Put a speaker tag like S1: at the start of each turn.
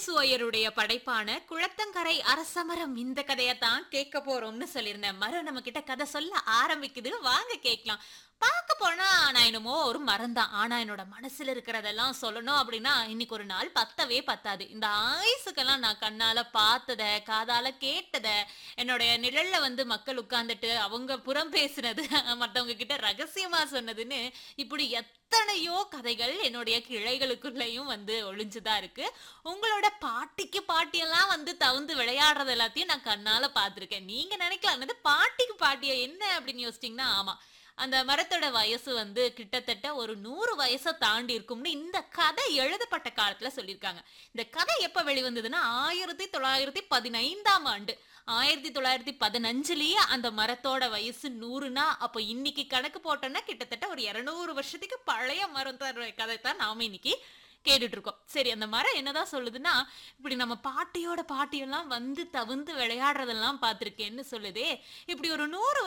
S1: சுவையருடைய படைப்பான குளத்தங்கரை அரசமரம் இந்த கதையத்தான் கேட்க போறோம்னு சொல்லியிருந்தேன் மரம் நம்ம கிட்ட கதை சொல்ல ஆரம்பிக்குது வாங்க கேட்கலாம் பார்க்க போனா நான் என்னமோ ஒரு மரம் தான் ஆனா என்னோட மனசுல இருக்கிறதெல்லாம் சொல்லணும் அப்படின்னா இன்னைக்கு ஒரு நாள் பத்தவே பத்தாது இந்த ஆயுசுக்கெல்லாம் நான் கண்ணால பார்த்தத காதால கேட்டத என்னுடைய நிழல்ல வந்து மக்கள் உட்கார்ந்துட்டு அவங்க புறம் பேசுனது மத்தவங்க கிட்ட ரகசியமா சொன்னதுன்னு இப்படி எத்தனையோ கதைகள் என்னுடைய கிளைகளுக்குள்ளேயும் வந்து ஒளிஞ்சுதான் இருக்கு உங்களோட பாட்டிக்கு பாட்டியெல்லாம் வந்து தவுந்து விளையாடுறது எல்லாத்தையும் நான் கண்ணால பார்த்திருக்கேன் நீங்க நினைக்கலாம் என்னது பாட்டிக்கு பாட்டியா என்ன அப்படின்னு யோசிச்சீங்கன்னா ஆமா அந்த மரத்தோட வயசு வந்து கிட்டத்தட்ட ஒரு நூறு வயசை தாண்டி இருக்கும்னு இந்த கதை எழுதப்பட்ட காலத்துல சொல்லியிருக்காங்க இந்த கதை எப்ப வெளிவந்ததுன்னா ஆயிரத்தி தொள்ளாயிரத்தி பதினைந்தாம் ஆண்டு ஆயிரத்தி தொள்ளாயிரத்தி பதினஞ்சுலயே அந்த மரத்தோட வயசு நூறுனா அப்போ இன்னைக்கு கணக்கு போட்டோம்னா கிட்டத்தட்ட ஒரு இருநூறு வருஷத்துக்கு பழைய மரம் தர கதை தான் நாம இன்னைக்கு கேட்டுட்டு இருக்கோம் சரி அந்த மரம் என்னதான் சொல்லுதுன்னா இப்படி நம்ம பாட்டியோட பாட்டியெல்லாம் வந்து தவிர்த்து விளையாடுறதெல்லாம் பார்த்திருக்கேன்னு சொல்லுதே இப்படி ஒரு நூறு